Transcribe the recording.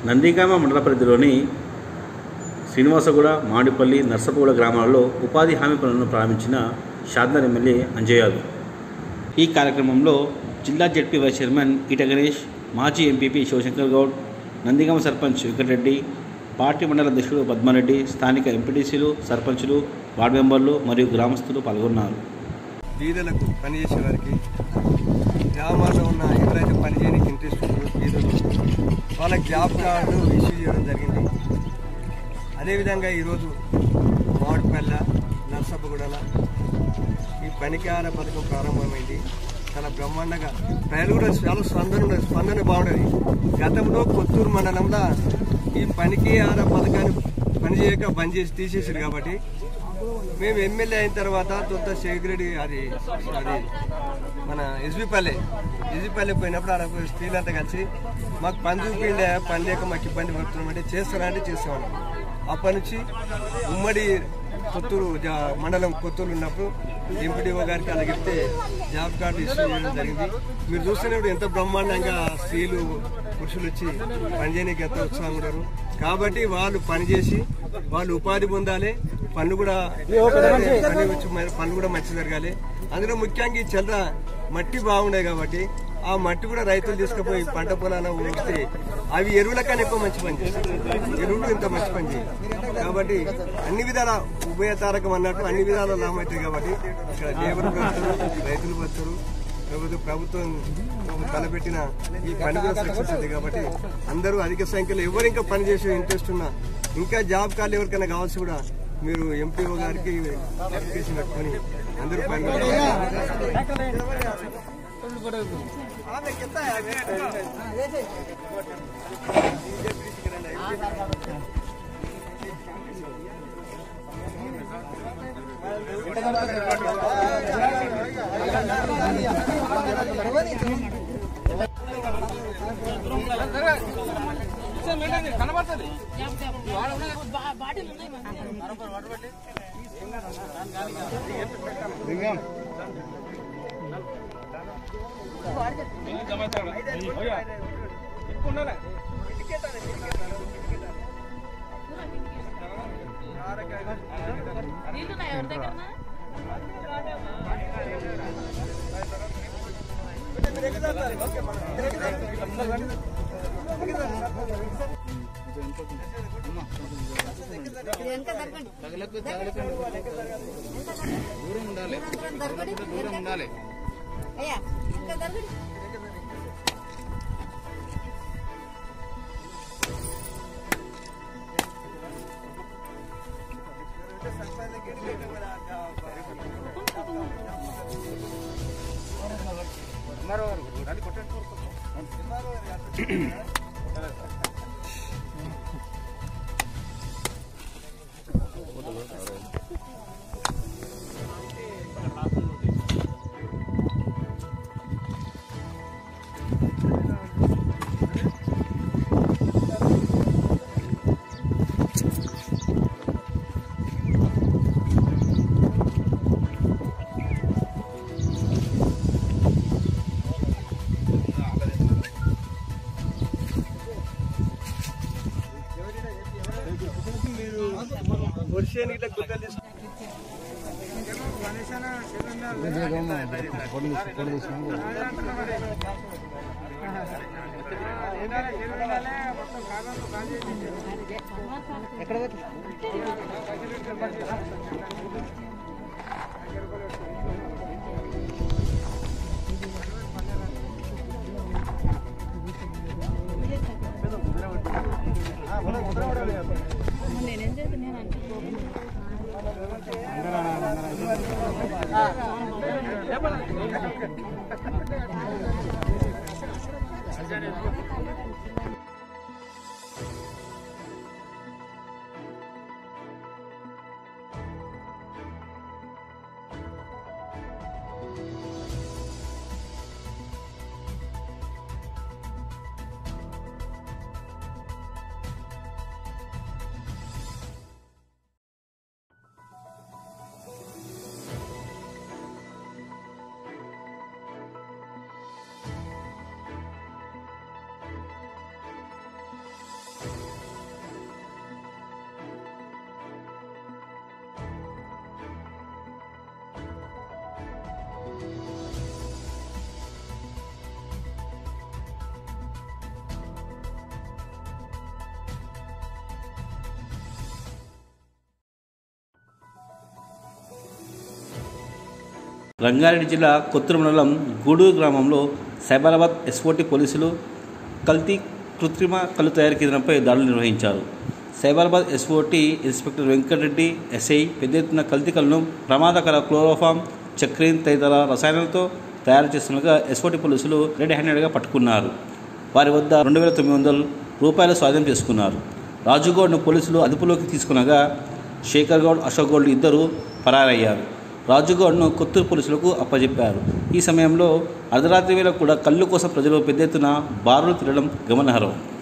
నందిగామ మండల పరిధిలోని శ్రీనివాసగూడ మామిడిపల్లి నర్సపూడ గ్రామాలలో ఉపాధి హామీ పనులను ప్రారంభించిన షాద్నర్ ఎమ్మెల్యే అంజయ్ యాదవ్ ఈ కార్యక్రమంలో జిల్లా ZP vice chairman Eeta Ganesh మాజీ ఎంపీపీ శివశంకర్ గౌడ్ నందిగామ సర్పంచ్ వెంకటరెడ్డి పార్టీ మండల అధ్యక్షుడు పద్మారెడ్డి స్థానిక ఎంపీటీసీలు సర్పంచులు వార్డు మెంబర్లు మరియు గ్రామస్తులు పాల్గొన్నారు బీదలకు పనిచేసే వారికి గ్రామాల్లో ఉన్న ఎవరైతే పనిచేయడానికి ఇంట్రెస్ట్ ఉంటుందో బీదలు వాళ్ళకి జాబ్ కార్డు ఇష్యూ చేయడం జరిగింది అదేవిధంగా ఈరోజు మామిడిపల్ల నర్సప్పగూడల ఈ పనికార పథకం ప్రారంభమైంది చాలా బ్రహ్మాండంగా ప్రజలు కూడా చాలా స్పందన ఉన్నది స్పందన బాగున్నది గతంలో కొత్తూరు మండలంలో ఈ పనికి ఆర పథకాన్ని పనిచేయక బంద్ చేసి తీసేసారు కాబట్టి మేము ఎమ్మెల్యే అయిన తర్వాత తొంత శేఖర్ రెడ్డి అది అది మన ఎస్బిపల్లె ఎస్బిపల్లె పోయినప్పుడు ఆడ స్త్రీలంతా కలిసి మాకు పని చూపిండే పని లేక మాకు ఇబ్బంది పడుతున్నామంటే చేస్తారా అంటే చేసేవాళ్ళం అప్పటి నుంచి ఉమ్మడి కొత్తూరు జా- మండలం కొత్తూరు ఉన్నప్పుడు ఎంపీడీఓ గారికి అలా చెప్తే జాబ్ కార్డు ఇష్యూ చేయడం జరిగింది మీరు చూస్తున్నప్పుడు ఎంత బ్రహ్మాండంగా స్త్రీలు పురుషులు వచ్చి పనిచేయడానికి ఎంత ఉత్సాహం ఉన్నారు కాబట్టి వాళ్ళు పనిచేసి వాళ్ళు ఉపాధి పొందాలి పనులు కూడా పని వచ్చి మరి పనులు కూడా మంచి జరగాలి అందులో ముఖ్యంగా ఈ చల్ర మట్టి బాగుండే కాబట్టి ఆ మట్టి కూడా రైతులు తీసుకుపోయి పంట పొలాలను ఊపితే అవి ఎరువుల కన్నా ఎక్కువ మంచి పని చేస్తాయి ఎరువులు ఇంత మంచి పని చేయాలి కాబట్టి అన్ని విధాల ఉభయతారకం అన్నట్టు అన్ని విధాల లాభం అవుతాయి కాబట్టి ఇక్కడ లేబర్ బతారు రైతులు బతారు ప్రభుత్వం ప్రభుత్వం తలపెట్టిన ఈ పని కూడా సక్సెస్ అవుతుంది కాబట్టి అందరూ అధిక సంఖ్యలో ఎవరు ఇంకా పని చేసే ఇంట్రెస్ట్ ఉన్నా ఇంకా జాబ్ కార్డు ఎవరికైనా కావాల్సి కూడా మీరు ఎంపీఓ గారికి అప్లికేషన్ పెట్టుకొని అందరూ పని బాటిల్ ఉన్నాయి మంచిగా. నీళ్ళున్నాయా ఎవరి దగ్గర అయ్యా ఇంకా దొరకడు మీరు వర్షానికి ఇట్లా గుట్టలు తీసుకు నేనేం చేద్దాం నేను అంటే రంగారెడ్డి జిల్లా కొత్తూరు మండలం గూడూరు గ్రామంలో సైబరాబాద్ ఎస్ఓటి పోలీసులు కల్తీ కృత్రిమ కళ్ళు తయారీ కేంద్రంపై దాడులు నిర్వహించారు Cyberabad SOT inspector Venkatareddy SI పెద్ద ఎత్తున కల్తీ కళ్ళను ప్రమాదకర క్లోరోఫామ్ చక్రీన్ తదితర రసాయనాలతో తయారు చేస్తుండగా ఎస్ఓటి పోలీసులు రెడ్ హ్యాండెడ్గా పట్టుకున్నారు వారి వద్ద రెండు వేల తొమ్మిది వందల రూపాయలు స్వాధీనం చేసుకున్నారు రాజుగౌడ్ను పోలీసులు అదుపులోకి తీసుకునగా శేఖర్ గౌడ్ అశోక్ గౌడ్ ఇద్దరు పరారయ్యారు రాజుగౌడ్ను కొత్తూరు పోలీసులకు అప్పజెప్పారు ఈ సమయంలో అర్ధరాత్రి వేళ కూడా కళ్ళు కోసం ప్రజలు పెద్ద ఎత్తున బారులు తిరగడం గమనార్హం